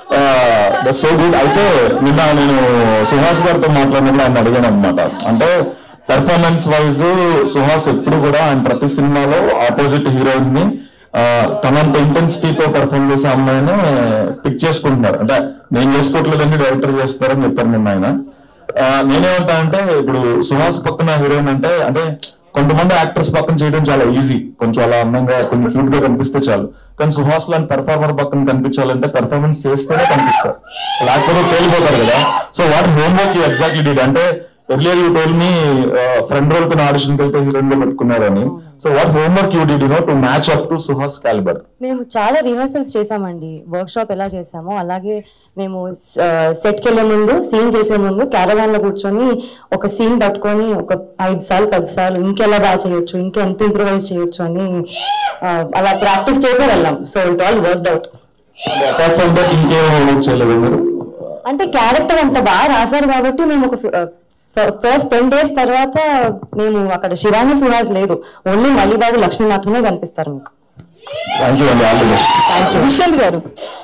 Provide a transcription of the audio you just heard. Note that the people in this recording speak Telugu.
సో గుడ్ అయితే నిన్న నేను సుహాస్ గారితో మాట్లాడినప్పుడు ఆయన అడిగాను అనమాట అంటే పెర్ఫార్మెన్స్ వైజ్ సుహాస్ ఎప్పుడు కూడా ఆయన ప్రతి సినిమాలో ఆపోజిట్ హీరోయిన్ ని ఆ, తనంత ఇంటెన్సిటీతో పెర్ఫార్మ్ చేసే అమ్మాయిని పిక్ చేసుకుంటున్నారు అంటే నేను చేసుకోవట్లేదని డైరెక్టర్ చేస్తారని చెప్పారు నిన్న ఆయన ఆ, నేనేమంటా అంటే ఇప్పుడు సుహాస్ పక్కన హీరోయిన్ అంటే అంటే కొంతమంది యాక్టర్స్ పక్కన చేయడం చాలా ఈజీ కొంచెం అలా అందంగా కొంచెం క్యూట్ గా కనిపిస్తే చాలు కానీ సుహాస్ లాంటి పెర్ఫార్మర్ పక్కన కనిపించాలంటే పెర్ఫార్మెన్స్ చేస్తేనే కనిపిస్తారు లేకపోతే తేలిపోతారు కదా so what homework you exactly did అంటే earlier you told me friend role తో ఆడిషన్ వెళ్తే హీరోయిన్ గా పెట్టుకున్నారని so what homework you did you know to match up to Suhas calibre మేము చాలా రిహర్సల్స్ చేసామండి వర్క్ షాప్ ఎలా చేసామో అలాగే మేము సెట్కి వెళ్ళే ముందు సీన్ చేసే ముందు క్యారవాన్ లో కూర్చొని ఒక సీన్ పట్టుకొని ఒక ఐదు సార్లు పది సార్లు ఇంకెలా బాగా చేయొచ్చు ఇంకా ఎంత ఇంప్రూవైజ్ చేయొచ్చు అని ఆ, అలా ప్రాక్టీస్ చేసే వెళ్ళాం so it all work out apart from that ఇంకేం హోంవర్క్ చేయలేదు మీరు అంటే క్యారెక్టర్ అంత బాగా రాశారు కాబట్టి మేము ఒక ఫస్ట్ టెన్ డేస్ తర్వాత మేము అక్కడ శివాని సుహాస్ లేదు ఓన్లీ మల్లిబాబు లక్ష్మీ మాత్రమే కనిపిస్తారు మీకు థ్యాంక్ యూ అండి ఆల్ ది బెస్ట్ దుష్యంత్ గారు